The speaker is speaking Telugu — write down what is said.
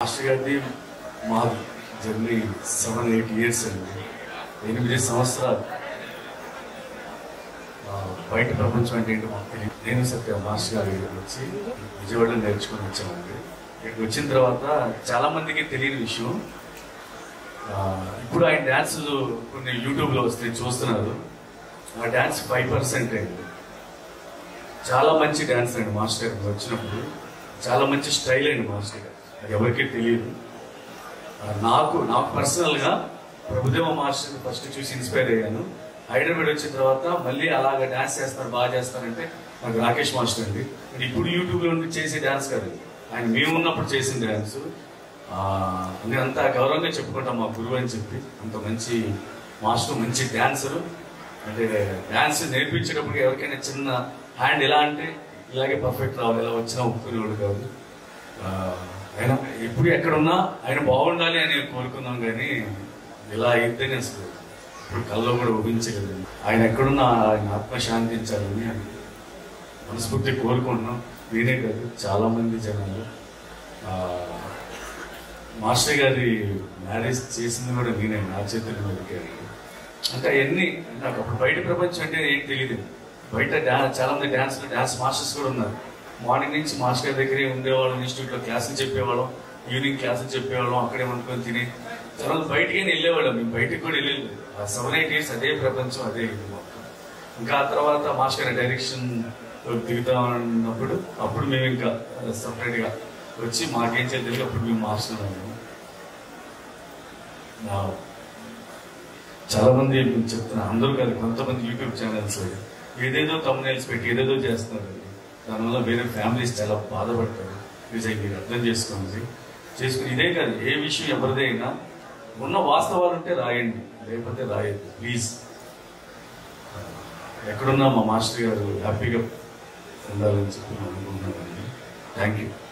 మాస్టర్ గారిది మాది జర్నీ సెవెన్ ఎయిట్ ఇయర్స్ అండి ఎనిమిది సంవత్సరాలు ఆ, బయట ప్రపంచం అంటే ఏంటో మాకు తెలియదు నేను సత్య మాస్టర్ గారి దగ్గరికి వచ్చి విజయవాడలో నేర్చుకొని వచ్చామండి ఇక్కడికి వచ్చిన తర్వాత చాలా మందికి తెలియని విషయం ఆ, ఇప్పుడు ఆయన డ్యాన్సులు కొన్ని యూట్యూబ్లో వస్తాయి చూస్తున్నారు ఆ డ్యాన్స్ ఫైవ్ పర్సెంట్ అండి చాలా మంచి డ్యాన్స్ అండి మాస్టర్ గారు వచ్చినప్పుడు చాలా మంచి స్టైల్ అండి మాస్టర్ గారు అది ఎవరికీ తెలియదు ఆ, నాకు నాకు పర్సనల్గా ప్రభుదేవ మాస్టర్ ఫస్ట్ చూసి ఇన్స్పైర్ అయ్యాను హైదరాబాద్ వచ్చిన తర్వాత మళ్ళీ అలాగ డాన్స్ చేస్తారు బాగా చేస్తారంటే నాకు రాకేష్ మాస్టర్ అండి ఇది ఇప్పుడు యూట్యూబ్లో ఉండి చేసే డాన్స్ కాదు ఆయన మేము ఉన్నప్పుడు చేసిన డాన్స్ నేను అంత గౌరవంగా చెప్పుకుంటాం మా గురువు అని చెప్పి అంత మంచి మాస్టర్ మంచి డాన్సరు అంటే డాన్స్ నేర్పించేటప్పుడు ఎవరికైనా చిన్న హ్యాండ్ ఎలా అంటే ఇలాగే పర్ఫెక్ట్ రావాలి ఎలా వచ్చినా ఒప్పుకునేవాడు కాదు ఆ, ఆయన ఎప్పుడు ఎక్కడున్నా ఆయన బాగుండాలి అని కోరుకున్నాం కానీ ఇలా అయితేనే అసలు ఇప్పుడు కల్లో కూడా ఊహించగలను ఆయన ఎక్కడున్నా ఆయన ఆత్మ శాంతించాలని మనస్ఫూర్తి కోరుకుంటున్నాం నేనే కాదు చాలా మంది జనాలు ఆ, మాస్టర్ గారి మ్యారేజ్ చేసింది కూడా నేనే నా చేతుల మీదకి అంటే అవన్నీ నాకు అప్పుడు బయట ప్రపంచం అంటే ఏం తెలియదు బయట డా- చాలా మంది డాన్స్ డాన్స్ మాస్టర్స్ కూడా ఉన్నారు మార్నింగ్ నుంచి మాస్టర్ గారి దగ్గరే ఉండేవాళ్ళం ఇన్స్టిట్యూట్లో క్లాసులు చెప్పేవాళ్ళం ఈవినింగ్ క్లాసులు చెప్పేవాళ్ళం అక్కడే వండుకొని తిని తర్వాత బయటికి వెళ్ళేవాళ్ళం మేము బయటికి కూడా వెళ్ళలేదు ఆ సెవెన్ ఎయిట్ ఇయర్స్ అదే ప్రపంచం అదే ఇది మొత్తం ఇంకా ఆ తర్వాత మాస్టర్ గారి డైరెక్షన్ దిగుతా ఉన్నప్పుడు అప్పుడు మేము ఇంకా సపరేట్ గా వచ్చి మాకేం చేయాలి అప్పుడు మేము మాస్టర్ అయ్యాము. నా- చాలా మంది చెప్తున్నా అందరూ కాదు కొంతమంది యూట్యూబ్ ఛానల్స్ ఏదేదో తమ్మునేల్స్ పెట్టి ఏదేదో చేస్తున్నారు దానివల్ల వేరే ఫ్యామిలీస్ చాలా బాధపడతారు నిజంగా మీరు అర్థం చేసుకోండి చేసుకుని ఇదే కాదు ఏ విషయం ఎవరిదైనా ఉన్న వాస్తవాలు ఉంటే రాయండి లేకపోతే రాయద్దు ప్లీజ్ ఎక్కడున్నా మా మాస్టర్ గారు హ్యాపీగా ఉండాలని చెప్పి నేను అనుకుంటున్నానండి థ్యాంక్ యూ